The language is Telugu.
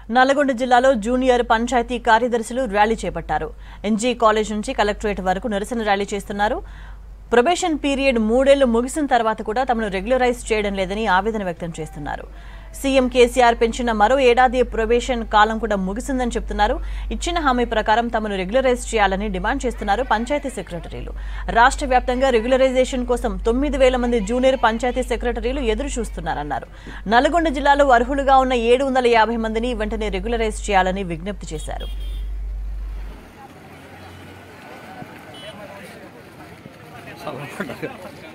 నల్గొండ జిల్లాలో జూనియర్ పంచాయతీ కార్యదర్శులు ర్యాలీ చేపట్టారు ఎన్జీ కాలేజ్ నుంచి కలెక్టరేట్ వరకు నిరసన ర్యాలీ చేస్తున్నారు ప్రొబేషన్ పీరియడ్ మూడేళ్లు ముగిసిన తర్వాత కూడా తమను రెగ్యులరైజ్ చేయడం లేదని ఆవేదన వ్యక్తం చేస్తున్నారు సీఎం కేసీఆర్ పెంచిన మరో ఏడాది ప్రొబేషన్ కాలం కూడా ముగిసిందని చెప్తున్నారు ఇచ్చిన హామీ ప్రకారం తమను రెగ్యులరైజ్ చేయాలని డిమాండ్ చేస్తున్నారు పంచాయతీ సెక్రటరీలు రాష్ట్ర వ్యాప్తంగా రెగ్యులరైజేషన్ కోసం తొమ్మిది వేల మంది జూనియర్ పంచాయతీ సెక్రటరీలు ఎదురు చూస్తున్నారన్నారు నల్గొండ జిల్లాలో అర్హులుగా ఉన్న ఏడు వందల యాభై మందిని వెంటనే రెగ్యులరైజ్ చేయాలని విజ్ఞప్తి చేశారు చల్లబడ్డారు